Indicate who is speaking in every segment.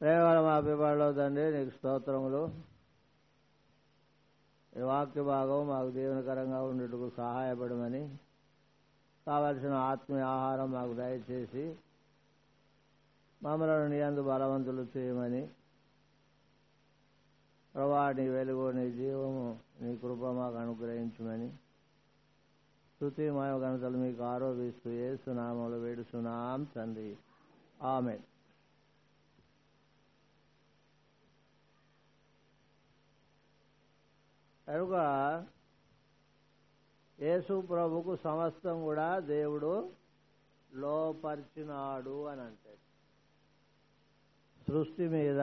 Speaker 1: ప్రేమల మా అభిమానులు తండ్రి నీకు స్తోత్రములు ఈ వాక్య భాగం మాకు దీవెనకరంగా ఉండేందుకు సహాయపడమని కావలసిన ఆత్మీయ ఆహారం మాకు దయచేసి మమ్మల్ని నీ అందు బలవంతులు చేయమని ప్రభా నీ వెలుగు నీ జీవము నీ కృప మాకు అనుగ్రహించమని స్థుతి మాయ గణతలు మీకు ఆరోపిస్తూ ఏసునామలు వేడుస్తున్నాం తండ్రి ఆమె కనుక యేసు ప్రభుకు సమస్తం కూడా దేవుడు లోపరిచినాడు అని అంటాడు సృష్టి మీద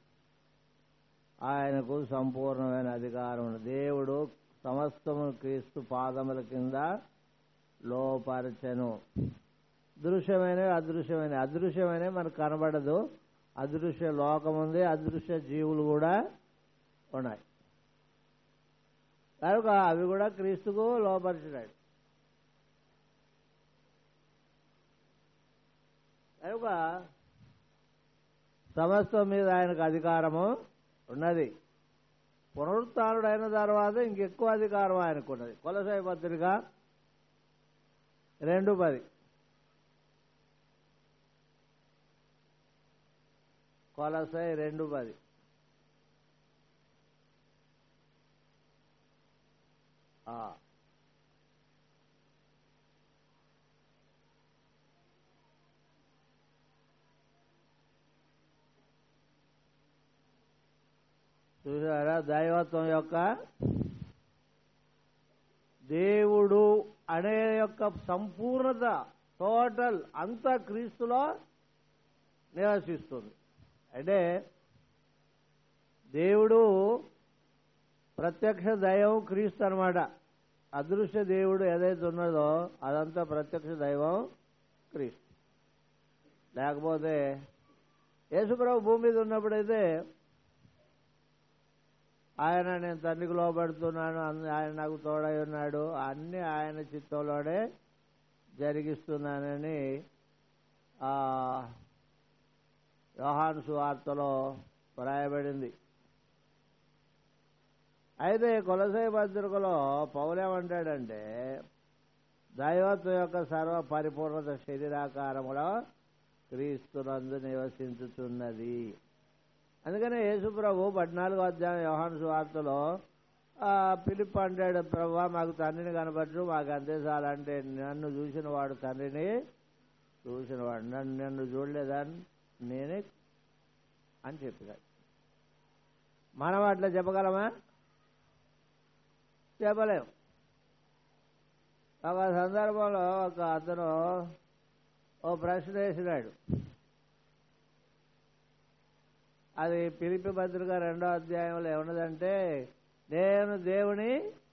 Speaker 1: ఆయనకు సంపూర్ణమైన అధికారం ఉంది దేవుడు సమస్తము క్రీస్తు పాదముల కింద లోపరచను దృశ్యమైన అదృశ్యమైన అదృశ్యమైన మనకు కనబడదు అదృశ్య లోకం ఉంది అదృశ్య జీవులు కూడా ఉన్నాయి కనుక అవి కూడా క్రీస్తుకు లోపరిచినాడు కనుక సమస్తం మీద ఆయనకు అధికారము ఉన్నది పునరుత్డైన తర్వాత ఇంకెక్కువ అధికారం ఆయనకు ఉన్నది కొలసాయి పత్రిక రెండు పది కొలసాయి రెండు పది ఆ. చూసారా దైవత్వం యొక్క దేవుడు అనే యొక్క సంపూర్ణత టోటల్ అంతా క్రీస్తులో నివసిస్తుంది అంటే దేవుడు ప్రత్యక్ష దైవం క్రీస్తు అనమాట అదృశ్య దేవుడు ఏదైతే ఉన్నదో అదంతా ప్రత్యక్ష దైవం క్రీస్తు లేకపోతే యేసుప్రభు భూమి మీద ఉన్నప్పుడైతే ఆయన నేను తండ్రికి లోపడుతున్నాను అన్ని ఆయన నాకు తోడై ఉన్నాడు అన్ని ఆయన చిత్తంలోనే జరిగిస్తున్నానని ఆ యోహాను సువార్తలో వ్రాయబడింది అయితే కొలసై పత్రికలో పౌలేమంటాడంటే దైవత్వం యొక్క సర్వ పరిపూర్ణత శరీరాకారములో క్రీస్తునందు నివసించుతున్నది అందుకనే యేసుప్రభు పద్నాలుగో అధ్యాయం యోహాను సువార్తలో పిలిప్ అంటాడు ప్రభా మాకు తండ్రిని కనపరచు మాకు అంతే చాలంటే నన్ను చూసిన వాడు తండ్రిని చూసినవాడు నన్ను నన్ను చూడలేదా నేనే అని చెప్పినాడు మనం అట్లా చెప్పగలమా చెప్పలేం ఒక సందర్భంలో ఒక అతను ఓ ప్రశ్న వేసినాడు అది పిలిపి పత్రిక రెండో అధ్యాయంలో ఏమన్నదంటే నేను దేవుని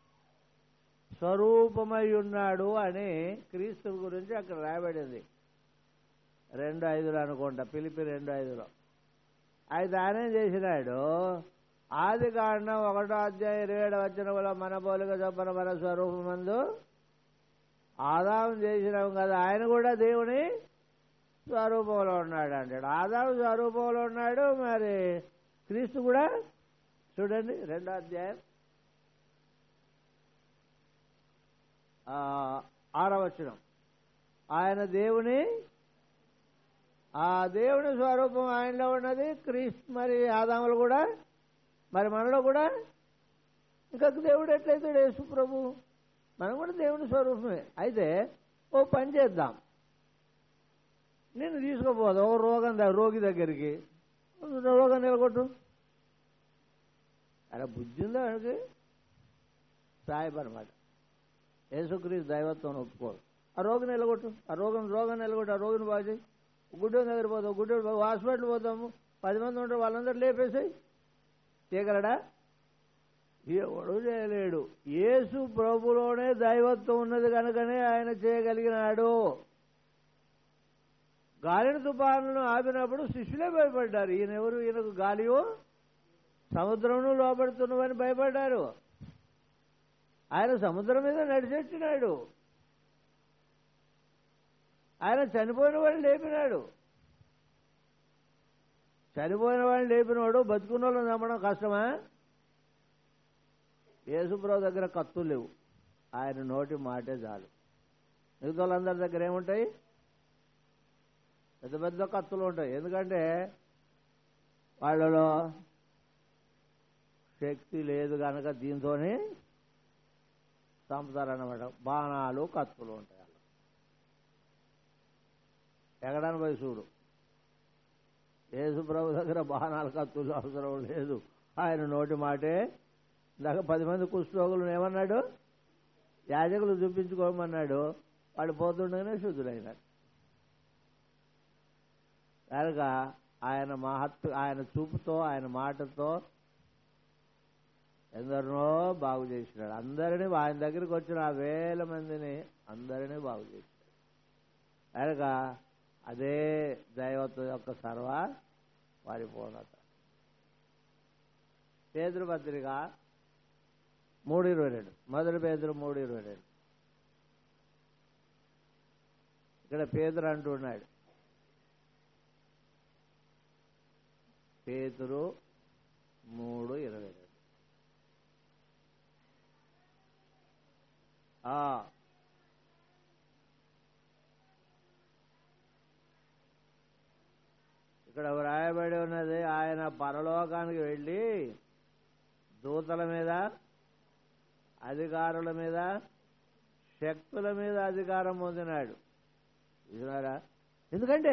Speaker 1: స్వరూపమై ఉన్నాడు అని క్రీస్తు గురించి అక్కడ రాయబడింది రెండు ఐదులో అనుకుంటా పిలిపి రెండు ఐదులో అయితే ఆయన ఏం చేసినాడు ఆది కారణం ఒకటో అధ్యాయం ఇరవై ఏడు వచ్చిన మన పోలిక చొప్పన మన స్వరూపమందు ఆదాం చేసినాం కదా ఆయన కూడా దేవుని స్వరూపంలో ఉన్నాడు అంటాడు ఆదాము స్వరూపంలో ఉన్నాడు మరి క్రీస్తు కూడా చూడండి రెండో అధ్యాయం ఆరవచనం ఆయన దేవుని ఆ దేవుని స్వరూపం ఆయనలో ఉన్నది క్రీస్తు మరి ఆదాములు కూడా మరి మనలో కూడా ఇంకా దేవుడు ఎట్లయితే యేసు ప్రభు మనం కూడా దేవుని స్వరూపమే అయితే ఓ పని చేద్దాం నేను తీసుకుపోదా ఓ రోగం రోగి దగ్గరికి రోగం నిలగొట్టు అలా బుద్ధి ఉందా ఆయనకి సాయపరమాట యేసుక్రీస్తు దైవత్వం ఒప్పుకోడు ఆ రోగం నిలగొట్టు ఆ రోగం రోగం నిలగొట్టు ఆ రోగిని బాగు చేయి గుడ్డ దగ్గర పోతాం గుడ్డ హాస్పిటల్ పోతాము పది మంది ఉంటారు వాళ్ళందరూ లేపేసాయి చేయగలడా ఎవడు చేయలేడు యేసు ప్రభులోనే దైవత్వం ఉన్నది కనుకనే ఆయన చేయగలిగినాడు గాలిని తుఫానులను ఆపినప్పుడు శిష్యులే భయపడ్డారు ఈయన ఎవరు ఈయనకు గాలియో సముద్రంను లోపడుతున్నవని భయపడ్డారు ఆయన సముద్రం మీద నడిచొచ్చినాడు ఆయన చనిపోయిన వాడు లేపినాడు చనిపోయిన వాడిని లేపినవాడు బతుకున్న వాళ్ళని నమ్మడం కష్టమా యేసుప్రభు దగ్గర కత్తులు లేవు ఆయన నోటి మాటే చాలు మిగతా వాళ్ళందరి దగ్గర ఏముంటాయి పెద్ద పెద్ద కత్తులు ఉంటాయి ఎందుకంటే వాళ్ళలో శక్తి లేదు కనుక దీంతోనే చంపుతారన్నమాట బాణాలు కత్తులు ఉంటాయి అలా ఎక్కడానికి పోయి చూడు యేసు ప్రభు దగ్గర బాణాలు కత్తులు అవసరం లేదు ఆయన నోటి మాటే ఇందాక పది మంది కుష్ఠరోగులు ఏమన్నాడు యాజకులు చూపించుకోమన్నాడు వాడు పోతుండగానే శుద్ధులైనాడు కనుక ఆయన మహత్తు ఆయన చూపుతో ఆయన మాటతో ఎందరినో బాగు చేసినాడు అందరినీ ఆయన దగ్గరికి వచ్చిన ఆ వేల మందిని అందరినీ బాగు చేసినాడు కనుక అదే దైవత్వం యొక్క సర్వ పరిపూర్ణత పేదరు పత్రిక మూడు ఇరవై రెండు మొదటి పేదరు మూడు ఇరవై రెండు ఇక్కడ పేదరు అంటున్నాడు పేతురు మూడు ఇరవై రెండు ఆ, ఇక్కడ వ్రాయబడి ఉన్నది ఆయన పరలోకానికి వెళ్ళి దూతల మీద అధికారుల మీద శక్తుల మీద అధికారం పొందినాడు చూసినారా ఎందుకంటే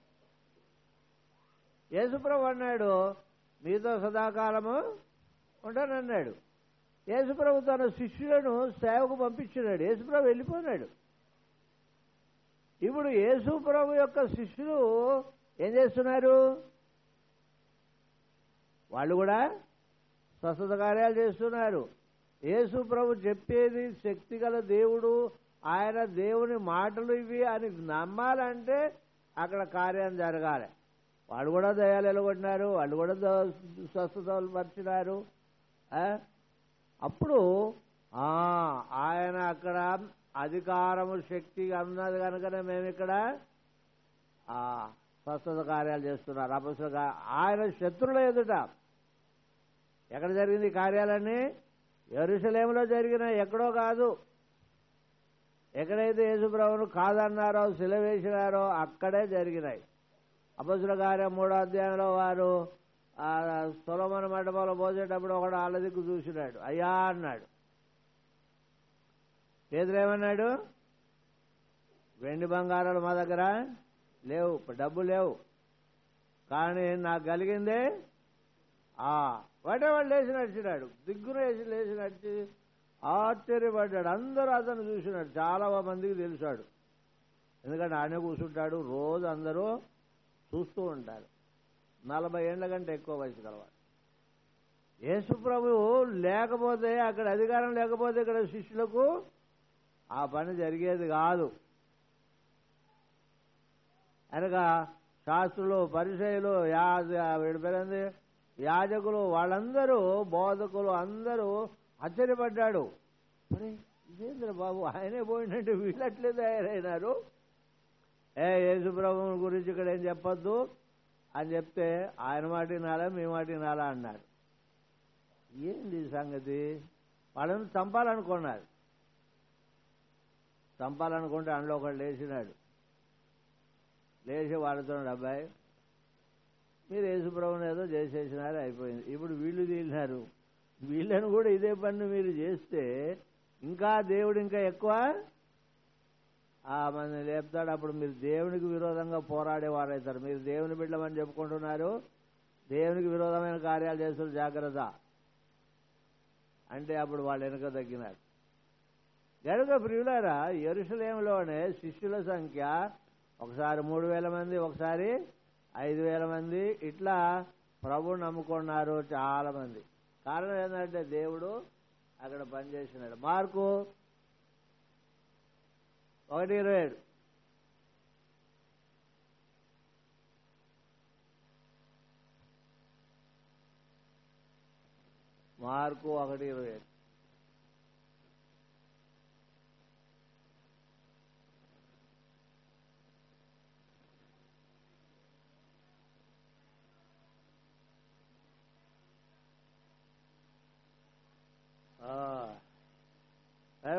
Speaker 1: యేసుప్రభు అన్నాడు మీతో సదాకాలము ఉంటానన్నాడు యేసుప్రభు తన శిష్యులను సేవకు పంపించినాడు యేసుప్రభు వెళ్ళిపోయినాడు ఇప్పుడు యేసుప్రభు యొక్క శిష్యులు ఏం చేస్తున్నారు వాళ్ళు కూడా స్వస్థత కార్యాలు చేస్తున్నారు యేసు ప్రభు చెప్పేది శక్తిగల దేవుడు ఆయన దేవుని మాటలు ఇవి అని నమ్మాలంటే అక్కడ కార్యం జరగాలి వాళ్ళు కూడా దయాలు ఎలగొట్టినారు వాళ్ళు కూడా ద- స్వస్థతలు పరిచినారు ఆ? అప్పుడు ఆ, ఆయన అక్కడ అధికారము శక్తి అన్నది కనుకనే మేము ఇక్కడ ఆ, స్వస్థత కార్యాలు చేస్తున్నారు అపస్సులుగా ఆయన శత్రుల ఎదుట ఎక్కడ జరిగింది ఈ కార్యాలన్నీ ఎరుసలేములో జరిగిన ఎక్కడో కాదు ఎక్కడైతే యేసుప్రభును కాదన్నారో సిలవేసినారో అక్కడే జరిగినాయి అపసుల కార్యం మూడో అధ్యాయంలో వారు ఆ సొలమన మండపంలో పోసేటప్పుడు ఒకడు వాళ్ళ దిక్కు చూసినాడు అయ్యా అన్నాడు పేదరేమన్నాడు వెండి బంగారాలు మా దగ్గర లేవు డబ్బు లేవు కానీ నాకు కలిగిందే ఆ వాటే వాడు లేచి నడిచినాడు దిగ్గున వేసి లేచి నడిచి ఆశ్చర్యపడ్డాడు అందరూ అతను చూసినాడు చాలా మందికి తెలిసాడు ఎందుకంటే ఆయన కూర్చుంటాడు రోజు అందరూ చూస్తూ ఉంటారు నలభై ఏళ్ల కంటే ఎక్కువ వయసు గలవాడు యేసు ప్రభువు లేకపోతే అక్కడ అధికారం లేకపోతే ఇక్కడ శిష్యులకు ఆ పని జరిగేది కాదు అనగా శాస్త్రులు పరిచయులు యా వీడి పేరుంది యాజకులు వాళ్ళందరూ బోధకులు అందరూ ఆశ్చర్యపడ్డాడు మరి ఇదేంద్ర బాబు ఆయనే పోయినట్టు వీళ్ళట్లే తయారైనారు ఏ యేసుప్రభు గురించి ఇక్కడ ఏం చెప్పొద్దు అని చెప్తే ఆయన మాట వినాలా మీ మాట వినాలా అన్నాడు ఏంది ఈ సంగతి వాళ్ళని చంపాలనుకున్నారు చంపాలనుకుంటే అందులో ఒకడు లేచినాడు లేచి వాడుతున్నాడు అబ్బాయి మీరు యేసుప్రభుని ఏదో చేసేసినారు అయిపోయింది ఇప్పుడు వీళ్ళు తీలినారు వీళ్ళని కూడా ఇదే పని మీరు చేస్తే ఇంకా దేవుడు ఇంకా ఎక్కువ ఆ మన లేపుతాడు అప్పుడు మీరు దేవునికి విరోధంగా పోరాడేవారవుతారు మీరు దేవుని బిడ్డమని చెప్పుకుంటున్నారు దేవునికి విరోధమైన కార్యాలు చేస్తారు జాగ్రత్త అంటే అప్పుడు వాళ్ళు వెనుక తగ్గినారు గనుక ప్రియులారా ఎరుసలేంలోనే శిష్యుల సంఖ్య ఒకసారి మూడు వేల మంది ఒకసారి ఐదు వేల మంది ఇట్లా ప్రభు నమ్ముకున్నారు చాలా మంది కారణం ఏంటంటే దేవుడు అక్కడ పనిచేసినాడు మార్కు ఒకటి ఇరవై ఏడు మార్కు ఒకటి ఇరవై ఏడు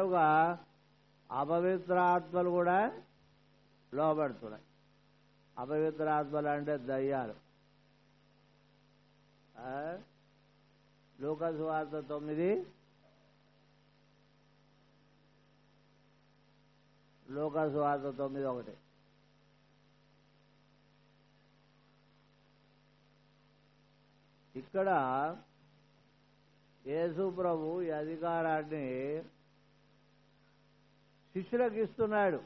Speaker 1: కనుక అపవిత్ర ఆత్మలు కూడా లోబడుతున్నాయి అపవిత్ర ఆత్మలు అంటే దయ్యాలు ఆ? లూకాసు వార్త తొమ్మిది లూకాసు వార్త తొమ్మిది ఒకటి ఇక్కడ యేసు ప్రభు ఈ అధికారాన్ని శిష్యులకు ఇస్తున్నాడు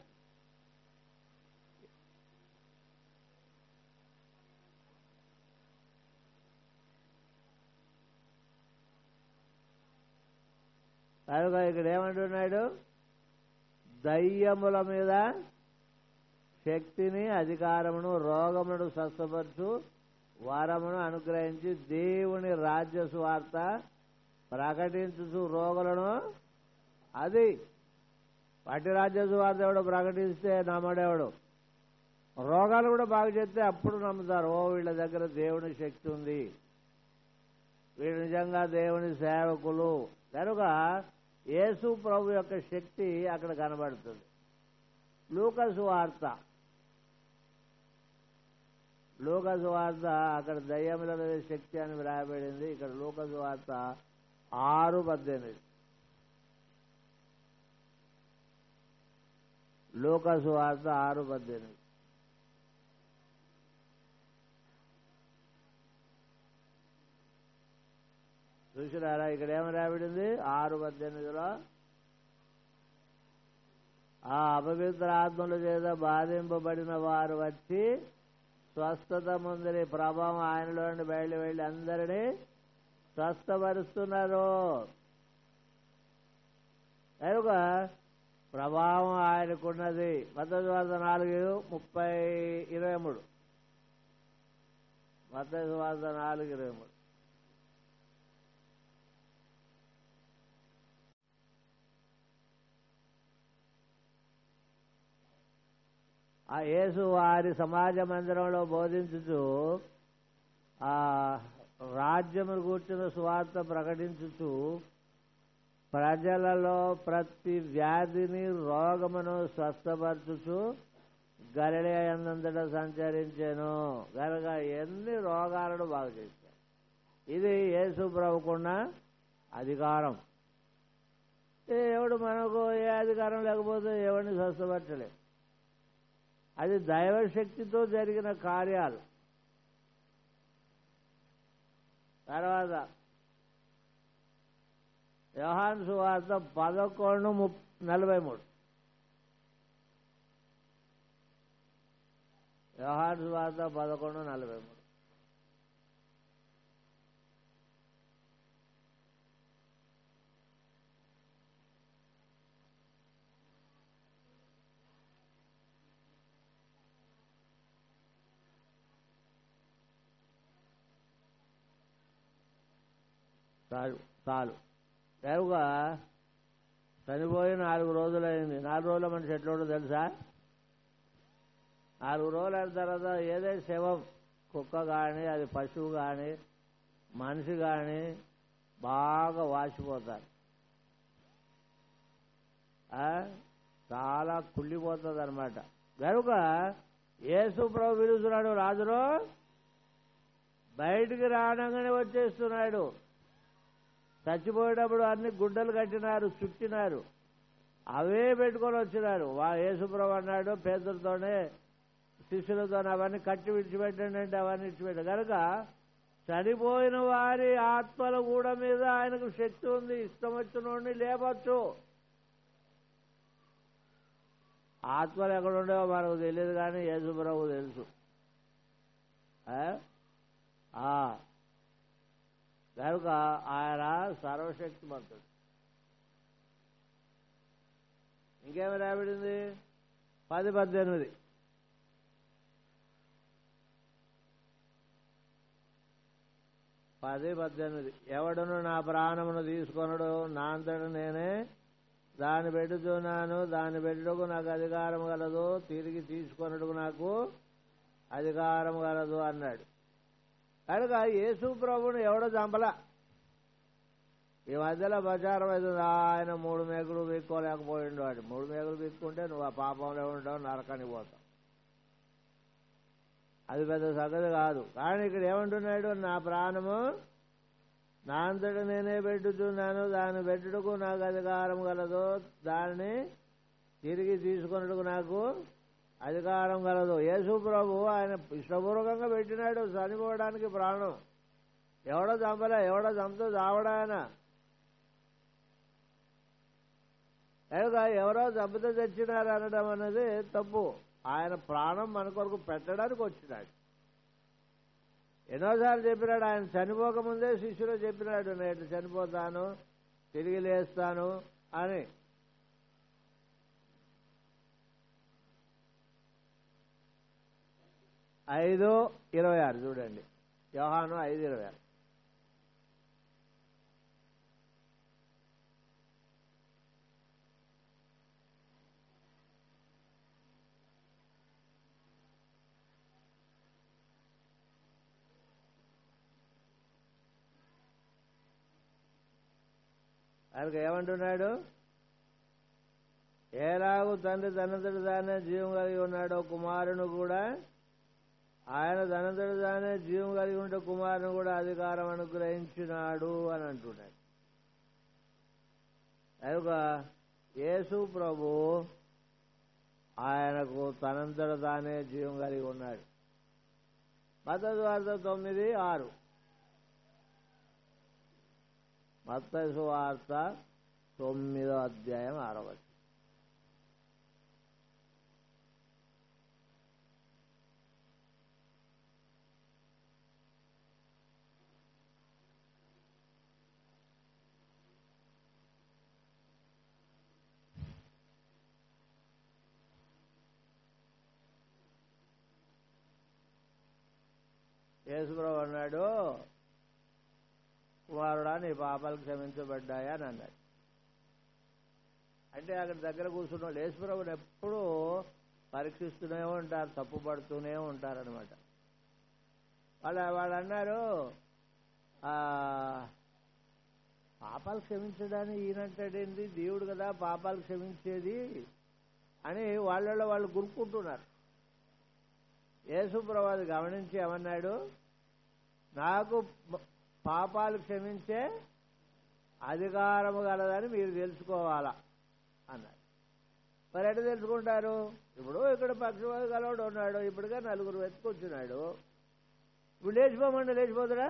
Speaker 1: కనుక ఇక్కడ ఏమంటున్నాడు దయ్యముల మీద శక్తిని అధికారమును రోగమును స్వస్థపరచు వరమును అనుగ్రహించి దేవుని రాజ్య సువార్త ప్రకటించు రోగులను అది పట్టి రాజ్య సువార్త ఎవడు ప్రకటిస్తే నమ్మడేవాడు రోగాలు కూడా బాగు చేస్తే అప్పుడు నమ్ముతారు ఓ వీళ్ళ దగ్గర దేవుని శక్తి ఉంది వీళ్ళు నిజంగా దేవుని సేవకులు కనుక యేసు ప్రభు యొక్క శక్తి అక్కడ కనబడుతుంది లూకసు వార్త లూకసు వార్త అక్కడ దయ్యముల మీద శక్తి అని వ్రాయబడింది ఇక్కడ లూకసు వార్త ఆరు పద్దెనిమిది లూకసు వార్త ఆరు పద్దెనిమిది చూసినారా ఇక్కడ ఏమి రాబడింది ఆరు పద్దెనిమిదిలో ఆ అపవిత్ర ఆత్మల చేత బాధింపబడిన వారు వచ్చి స్వస్థత ముందరి ప్రభావం ఆయనలో నుండి బయలు వెళ్ళి అందరినీ స్వస్థపరుస్తున్నారు కనుక ప్రభావం ఆయనకున్నది మత నాలుగు ముప్పై ఇరవై మూడు మత నాలుగు ఇరవై మూడు ఆ యేసు వారి సమాజ మందిరంలో బోధించుతూ ఆ రాజ్యమును కూర్చున్న సువార్త ప్రకటించుతూ ప్రజలలో ప్రతి వ్యాధిని రోగమును స్వస్థపరచుచు గలిలే అన్నంతటా సంచరించాను కనుక ఎన్ని రోగాలను బాగు చేశారు ఇది యేసు ప్రభుకున్న అధికారం ఏ ఎవడు మనకు ఏ అధికారం లేకపోతే ఎవరిని స్వస్థపరచలేదు అది దైవశక్తితో జరిగిన కార్యాలు తర్వాత యోహాన్ సువార్త పదకొండు ముప్ నలభై మూడు యోహాన్ సువార్త పదకొండు నలభై మూడు చాలు చాలు కనుక చనిపోయి నాలుగు రోజులైంది నాలుగు రోజుల మనిషి ఎట్లుండో తెలుసా నాలుగు రోజులు అయిన తర్వాత ఏదైతే శవం కుక్క కానీ అది పశువు కానీ మనిషి కానీ బాగా వాసిపోతారు ఆ? చాలా కుళ్ళిపోతుంది అనమాట కనుక యేసు ప్రభు పిలుస్తున్నాడు రాజులో బయటికి రావడంగానే వచ్చేస్తున్నాడు చచ్చిపోయేటప్పుడు అన్ని గుడ్డలు కట్టినారు చుట్టినారు అవే పెట్టుకొని వచ్చినారు వా యేసుప్రభు అన్నాడు పేదలతోనే శిష్యులతో అవన్నీ కట్టి విడిచిపెట్టండి అంటే అవన్నీ విడిచిపెట్టాడు కనుక చనిపోయిన వారి ఆత్మల కూడా మీద ఆయనకు శక్తి ఉంది ఇష్టం వచ్చినోడిని లేపచ్చు ఆత్మలు ఎక్కడ ఉండేవో మనకు తెలియదు కానీ యేసుప్రభు తెలుసు ఆ? ఆ. కనుక ఆయన సర్వశక్తిమంతుడు ఇంకేమి రాబడింది పది పద్దెనిమిది పది పద్దెనిమిది ఎవడును నా ప్రాణమును తీసుకొనడు నా అంతట నేనే దాన్ని పెట్టుతున్నాను దాన్ని పెట్టుటకు నాకు అధికారం కలదు తిరిగి తీసుకొనడుకు నాకు అధికారం కలదు అన్నాడు కనుక యేసు ప్రభుని ఎవడో చంపలా ఈ మధ్యలో ప్రచారం అవుతుంది ఆయన మూడు మేకులు పీక్కోలేకపోయిండు వాడు మూడు మేకులు పీక్కుంటే నువ్వు ఆ పాపంలో ఉంటావు నరకానికి పోతావు అది పెద్ద సంగతి కాదు కానీ ఇక్కడ ఏమంటున్నాడు నా ప్రాణము నా అంతటా నేనే పెట్టుతున్నాను దాన్ని పెట్టుటకు నాకు అధికారం కలదు దాన్ని తిరిగి తీసుకున్నట్టుకు నాకు అధికారం కలదు యేసు ప్రభు ఆయన ఇష్టపూర్వకంగా పెట్టినాడు చనిపోవడానికి ప్రాణం ఎవడో చంపలే ఎవడో చంపుతూ చావడా ఆయన కనుక ఎవరో చంపితే చచ్చినారు అనడం అనేది తప్పు ఆయన ప్రాణం మన కొరకు పెట్టడానికి వచ్చినాడు ఎన్నోసార్లు చెప్పినాడు ఆయన చనిపోకముందే శిష్యులు చెప్పినాడు నేను చనిపోతాను తిరిగి లేస్తాను అని ఐదు ఇరవై ఆరు చూడండి యోహాను ఐదు ఇరవై ఆరు ఆయనకు ఏమంటున్నాడు ఏలాగు తండ్రి తనంతటి దానే జీవం కలిగి ఉన్నాడో కుమారుని కూడా ఆయన తనంతటి దానే జీవం కలిగి ఉంటే కుమారుని కూడా అధికారం అనుగ్రహించినాడు అని అంటున్నాడు కనుక యేసు ప్రభు ఆయనకు తనంతట తానే జీవం కలిగి ఉన్నాడు మత వార్త తొమ్మిది ఆరు మత్తసు వార్త తొమ్మిదో అధ్యాయం ఆరవ యేసుప్రభు అన్నాడు కుమారుడా నీ పాపాలు క్షమించబడ్డాయా అని అన్నాడు అంటే అక్కడ దగ్గర కూర్చున్న వాళ్ళు యేసుప్రభుని ఎప్పుడూ పరీక్షిస్తూనే ఉంటారు తప్పు పడుతూనే ఉంటారనమాట వాళ్ళు వాళ్ళు అన్నారు "ఆ, పాపాలు క్షమించడానికి ఈయనంటాడేంది దేవుడు కదా పాపాలు క్షమించేది అని వాళ్ళలో వాళ్ళు గురుకుంటున్నారు యేసుప్రభు అది గమనించి ఏమన్నాడు నాకు మ- పాపాలు క్షమించే అధికారము గలదని మీరు తెలుసుకోవాలా అన్నాడు మరి ఎట్లా తెలుసుకుంటారు ఇప్పుడు ఇక్కడ పక్షవాది గలవాడు ఉన్నాడు ఇప్పటికే నలుగురు వెతుకొచ్చున్నాడు ఇప్పుడు లేచిపోమంటే లేచిపోతాడా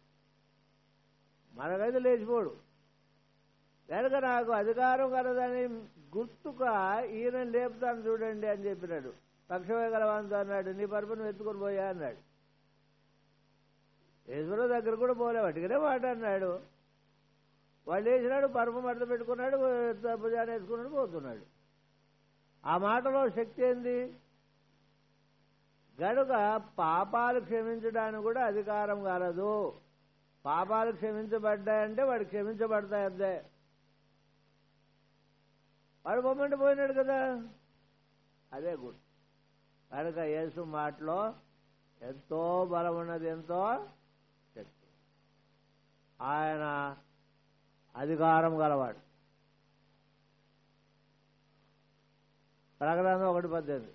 Speaker 1: మనకైతే లేచిపోడు కనుక నాకు అధికారం కలదని గుర్తుగా ఈయన లేపుతాను చూడండి అని చెప్పినాడు పక్షవేగలవంతో అన్నాడు నీ పరుపును వెతుకుని పోయా అన్నాడు ఈశ్వరు దగ్గర కూడా పోలే వాటికనే మాట అన్నాడు వాళ్ళు వేసినాడు పరుపు మడత పెట్టుకున్నాడు భుజాన్ని వేసుకున్నాడు పోతున్నాడు ఆ మాటలో శక్తి ఏంది గనుక పాపాలు క్షమించడానికి కూడా అధికారం కలదు పాపాలు క్షమించబడ్డాయంటే వాడు క్షమించబడతాయి అంతే వాడు బొమ్మంటే పోయినాడు కదా అదే గుడ్ కనుక యేసు మాటలో ఎంతో బలం ఉన్నది ఎంతో శక్తి ఆయన అధికారం గలవాడు ప్రకటన ఒకటి పద్దెనిమిది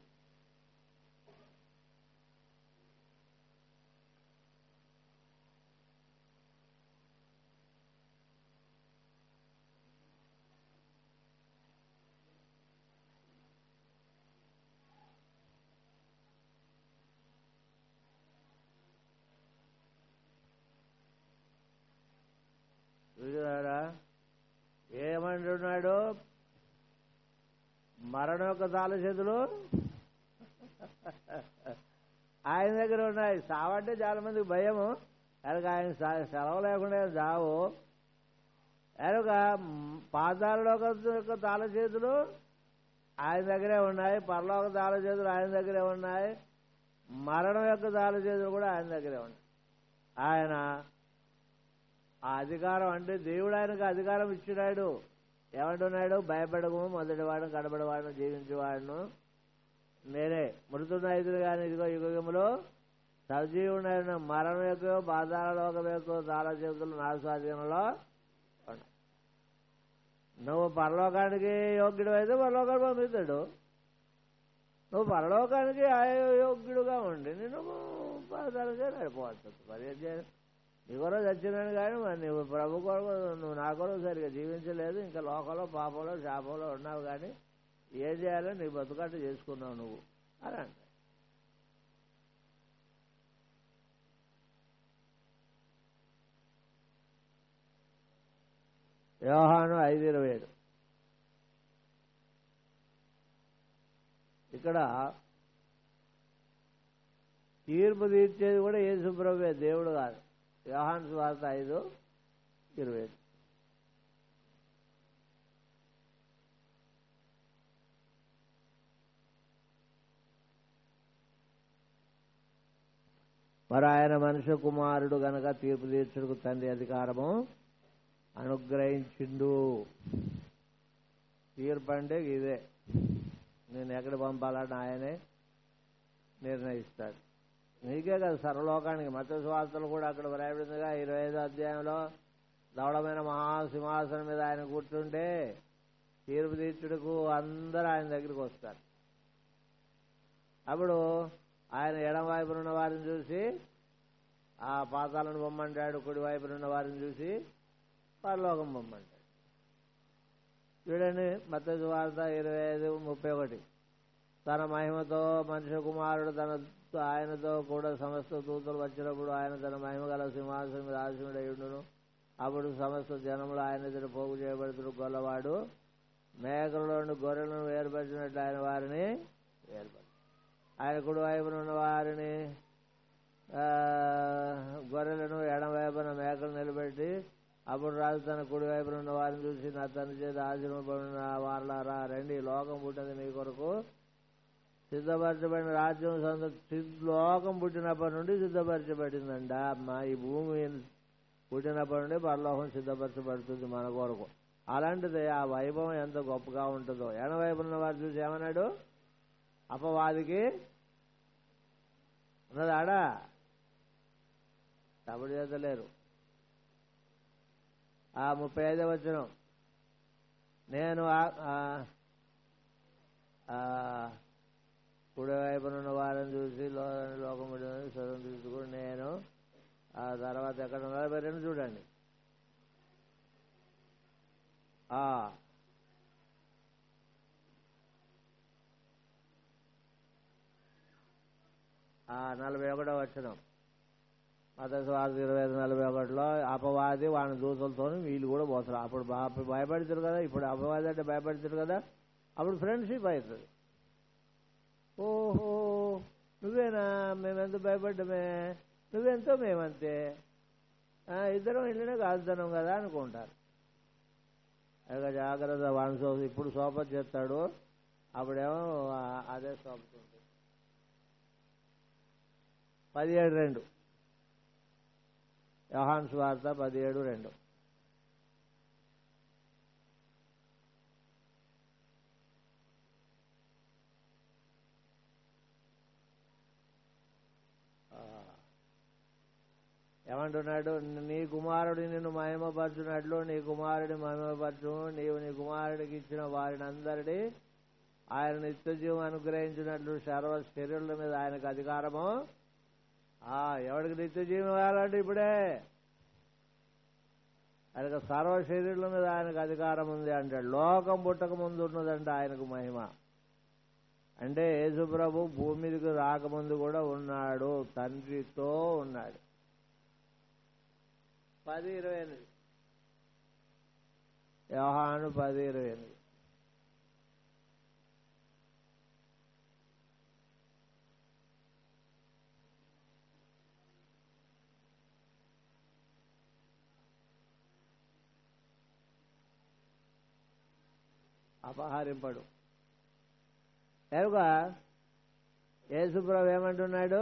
Speaker 1: చూసారా ఏమంటున్నాడు మరణం యొక్క తాళ చేతులు ఆయన దగ్గర ఉన్నాయి సావంటే చాలా మందికి భయము కనుక ఆయన స- సెలవు లేకుండా చావు కనుక పాతాళలోక యొక్క తాళ చేతులు ఆయన దగ్గరే ఉన్నాయి పరలోక తాళ చేతులు ఆయన దగ్గరే ఉన్నాయి మరణం యొక్క తాళ చేతులు కూడా ఆయన దగ్గరే ఉన్నాయి ఆయన ఆ అధికారం అంటే దేవుడు ఆయనకు అధికారం ఇచ్చినాడు ఏమంటున్నాడు భయపడకము మొదటివాడు కడబడివాడును జీవించేవాడును నేనే మృతున్న ఐదులు కానీ ఇదిగో యుగములో సజీవుడైన మరణం యొక్క బాధాల లోకం యొక్క తాళ చేతులు నా స్వాధీనంలో ఉన్నాయి నువ్వు పరలోకానికి యోగ్యుడు అయితే పరలోకానికి పంపిస్తాడు నువ్వు పరలోకానికి అయోగ్యుడుగా ఉండి నేను పాదాలుగా నడిపోవచ్చు మరి ఏం చేయాలి నీ కొరకు చచ్చినాను కానీ మరి నువ్వు ప్రభు కొరకు నువ్వు నా కొరకు సరిగా జీవించలేదు ఇంకా లోకంలో పాపంలో శాపంలో ఉన్నావు కానీ ఏం చేయాలో నీ బతుకట్టు చేసుకున్నావు నువ్వు అని అంట వ్యవహానం ఐదు ఇరవై ఏడు ఇక్కడ తీర్పు తీర్చేది కూడా ఏ సుబ్రహ్మే దేవుడు కాదు వ్యవహాన్ స్వార్థ ఐదు ఇరవై ఏడు మరి ఆయన మనుష్య కుమారుడు గనక తీర్పు తీర్చుడుకు తండ్రి అధికారము అనుగ్రహించిండు తీర్పు అంటే ఇదే నేను ఎక్కడ పంపాలని ఆయనే నిర్ణయిస్తాడు నీకే కదా సర్వలోకానికి మత స్వార్థలు కూడా అక్కడ వ్రాయబడిందిగా ఇరవై ఐదో అధ్యాయంలో దౌడమైన మహాసింహాసనం మీద ఆయన కూర్చుంటే తీర్పు తీర్చుడుకు అందరూ ఆయన దగ్గరికి వస్తారు అప్పుడు ఆయన ఎడం వైపున ఉన్న వారిని చూసి ఆ పాతాలను బొమ్మంటాడు కుడి వైపున ఉన్న వారిని చూసి పరలోకం బొమ్మంటాడు చూడండి మత వార్త ఇరవై ఐదు ముప్పై ఒకటి తన మహిమతో మనుష్య కుమారుడు తన ఆయనతో కూడా సమస్త దూతలు వచ్చినప్పుడు ఆయన తన మహిమ గల సింహాసనం మీద ఆశీనుడయుడును అప్పుడు సమస్త జనములు ఆయన ఎదురు పోగు చేయబడుతున్న గొల్లవాడు మేకలలోని గొర్రెలను వేరుపరిచినట్టు ఆయన వారిని వేరుపరి ఆయన కుడి వైపున ఉన్న వారిని గొర్రెలను ఎడం వైపున మేకలు నిలబెట్టి అప్పుడు రాజు తన కుడి వైపున ఉన్న వారిని చూసి నా తండ్రి చేత ఆశ్రమపడిన వారలారా రండి లోకం పుట్టింది మీ కొరకు సిద్ధపరచబడిన రాజ్యం సొంత లోకం పుట్టినప్పటి నుండి సిద్ధపరచబడిందంట అమ్మా ఈ భూమి పుట్టినప్పటి నుండి పరలోకం సిద్ధపరచబడుతుంది మన కొరకు అలాంటిది ఆ వైభవం ఎంత గొప్పగా ఉంటుందో ఎడవైపున ఉన్న వారు చూసి ఏమన్నాడు అపవాదికి ఉన్నది ఆడా తప్పుడు చేతలేరు ఆ ముప్పై ఐదో వచ్చిన నేను కుడి వైపున ఉన్న వారిని చూసి లోకం స్వరం తీసుకుని నేను ఆ తర్వాత ఎక్కడ నలభై రెండు చూడండి నలభై ఒకటో వచ్చిన మత స్వార్థ ఇరవై ఐదు నలభై ఒకటిలో అపవాది వాడిని దూతలతో వీళ్ళు కూడా పోతారు అప్పుడు భయపడతారు కదా ఇప్పుడు అపవాది అంటే భయపడతారు కదా అప్పుడు ఫ్రెండ్షిప్ అవుతుంది ఓహో నువ్వేనా మేమెంత భయపడ్డమే నువ్వెంతో మేమంతే ఇద్దరం ఇళ్ళనే కాల్తున్నాం కదా అనుకుంటారు అదే జాగ్రత్త వాడిని సో ఇప్పుడు సోపత్ చేస్తాడు అప్పుడేమో అదే సోపత్ ఉంటుంది పదిహేడు రెండు యోహాన్ స్వార్త పదిహేడు రెండు ఏమంటున్నాడు నీ కుమారుడి నిన్ను మహిమపరచున్నట్లు నీ కుమారుడి మహిమపరచు నీవు నీ కుమారుడికి ఇచ్చిన వారిని అందరినీ ఆయన నిత్యజీవం అనుగ్రహించినట్లు సర్వ శరీరుల మీద ఆయనకు అధికారము ఆ ఎవడికి నిత్యజీవం ఇవ్వాలంటే ఇప్పుడే ఆయనకు సర్వ శరీరుల మీద ఆయనకు అధికారం ఉంది అంటాడు లోకం పుట్టక ముందు ఉన్నదంటే ఆయనకు మహిమ అంటే యేసుప్రభు భూమి మీదకి రాకముందు కూడా ఉన్నాడు తండ్రితో ఉన్నాడు పది ఇరవై ఎనిమిది వ్యవహాను పది ఇరవై ఎనిమిది అపహరింపడు ఎరుగా యేసుప్రభు ఏమంటున్నాడు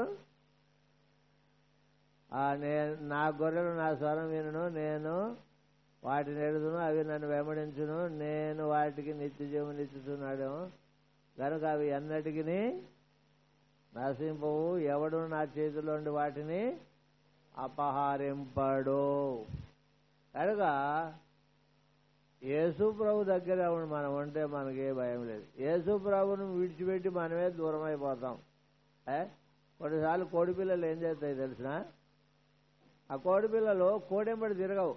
Speaker 1: నేను నా గొర్రెలు నా స్వరం వినును నేను వాటిని ఎడుదును అవి నన్ను వెంబడించును నేను వాటికి నిత్య జీవం ఇచ్చుతున్నాడు కనుక అవి ఎన్నటికి నశింపవు ఎవడు నా చేతిలోండి వాటిని అపహరింపడు కనుక యేసు ప్రభు దగ్గర మనం ఉంటే మనకే భయం లేదు యేసు ప్రభును విడిచిపెట్టి మనమే దూరం అయిపోతాం ఏ? కొన్నిసార్లు కోడి పిల్లలు ఏం చేస్తాయి తెలిసిన ఆ కోడి పిల్లలు కోడెంబడి తిరగవు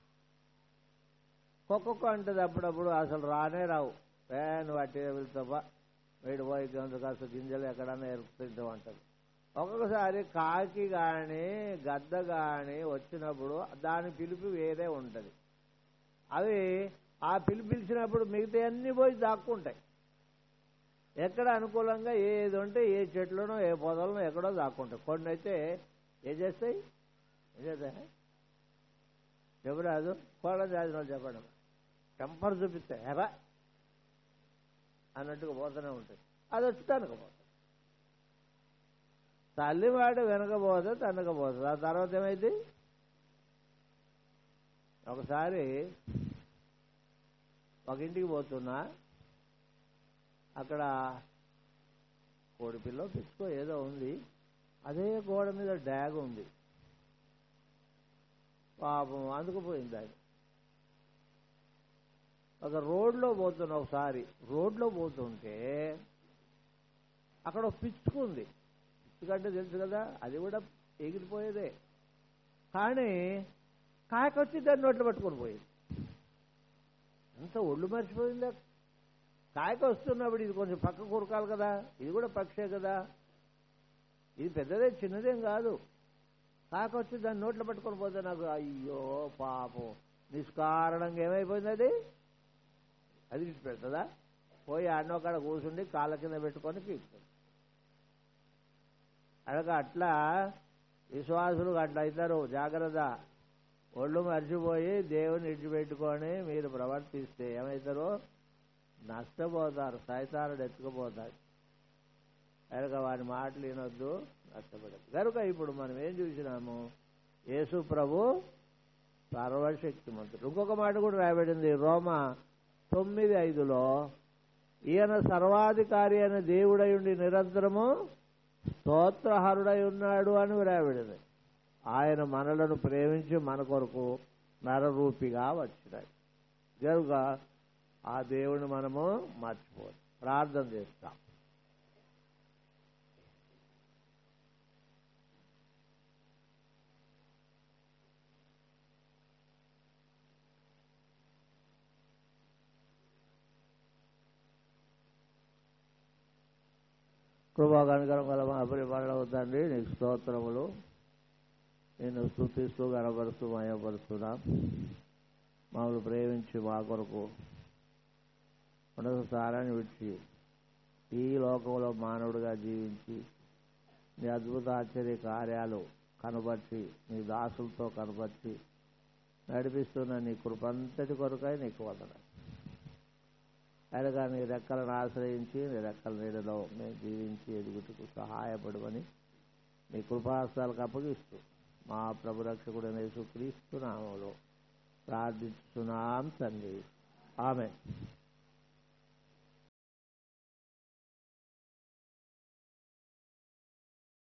Speaker 1: కుక్కకు అంటది అప్పుడప్పుడు అసలు రానే రావు ఏ నువ్వు అట్టి వెళ్తావా వీడు పోయి గంత కాస్త గింజలు ఎక్కడన్నా ఎరుకుతుంటావు అంటది ఒక్కొక్కసారి కాకి కానీ గద్ద కానీ వచ్చినప్పుడు దాని పిలుపు వేరే ఉంటుంది అవి ఆ పిలుపు పిలిచినప్పుడు మిగతా అన్ని పోయి దాక్కుంటాయి ఎక్కడ అనుకూలంగా ఏది ఉంటే ఏ చెట్లనో ఏ పొదలనో ఎక్కడో దాక్కుంటాయి కొన్ని అయితే ఏం చేస్తాయి ఏం చేస్తాయి చెప్పరాదు కోళ్ళ జాతిలో చెప్పడం టెంపర్ చూపిస్తాయి హెరా అన్నట్టుగా పోతూనే ఉంటుంది అది వచ్చి తనకపోతుంది తల్లివాడు వెనకపోతే తనకపోతుంది ఆ తర్వాత ఏమైంది ఒకసారి ఒక ఇంటికి పోతున్నా అక్కడ కోడిపిల్ల పిచ్చుకో ఏదో ఉంది అదే గోడ మీద డ్యాగ్ ఉంది పాపం అందుకుపోయింది ఆయన ఒక రోడ్లో పోతున్నా ఒకసారి రోడ్లో పోతుంటే అక్కడ ఒక పిచ్చుకు ఉంది పిచ్చుకంటే తెలుసు కదా అది కూడా ఎగిరిపోయేదే కానీ కాయకొచ్చి దాన్ని నోట్లో పట్టుకొని పోయింది అంత ఒళ్ళు మర్చిపోయిందా కాయకు వస్తున్నప్పుడు ఇది కొంచెం పక్క కొరకాలి కదా ఇది కూడా పక్షే కదా ఇది పెద్దదే చిన్నదేం కాదు కాకొచ్చి దాన్ని నోట్లో పట్టుకొని పోతే నాకు అయ్యో పాపం నిష్కారణంగా ఏమైపోయింది అది అది ఇటు పెడుతుందా పోయి ఆడనో కాడ కూర్చుండి కాళ్ళ కింద పెట్టుకొని పీకుతుంది అడగ అట్లా విశ్వాసులు అట్లా అవుతారు జాగ్రత్త ఒళ్ళు మర్చిపోయి దేవుని ఇడిచిపెట్టుకొని మీరు ప్రవర్తిస్తే ఏమవుతారు నష్టపోతారు సైతానుడు ఎత్తుకుపోతాడు కనుక వారి మాటలు వినొద్దు నష్టపడదు కనుక ఇప్పుడు మనం ఏం చూసినాము యేసు ప్రభు సర్వశక్తిమంతుడు ఇంకొక మాట కూడా రాయబడింది రోమ తొమ్మిది ఐదులో ఈయన సర్వాధికారి అయిన దేవుడై ఉండి నిరంతరము స్తోత్రహరుడై ఉన్నాడు అని రాయబడింది ఆయన మనలను ప్రేమించి మన కొరకు నరరూపిగా వచ్చినాడు కనుక ఆ దేవుని మనము మర్చిపోదు ప్రార్థన చేస్తాం కృపా కనుకరం గల మా పరిపాలన నీకు స్తోత్రములు నేను స్థుతిస్తూ గనపరుస్తూ మయపరుస్తున్నా మమ్మల్ని ప్రేమించి మా కొరకు ఉన్నత స్థానాన్ని విడిచి ఈ లోకంలో మానవుడిగా జీవించి నీ అద్భుత ఆశ్చర్య కార్యాలు కనపరిచి నీ దాసులతో కనపరిచి నడిపిస్తున్న నీ కృపంతటి కొరకై నీకు వదన అయినగా నీ రెక్కలను ఆశ్రయించి నీ రెక్కల నీడలో మేము జీవించి ఎదుగుటకు సహాయపడమని నీ కృపాస్తాలకు అప్పగిస్తూ మా ప్రభు రక్షకుడైన యేసుక్రీస్తు నామంలో ప్రార్థిస్తున్నాం తండ్రి ఆమె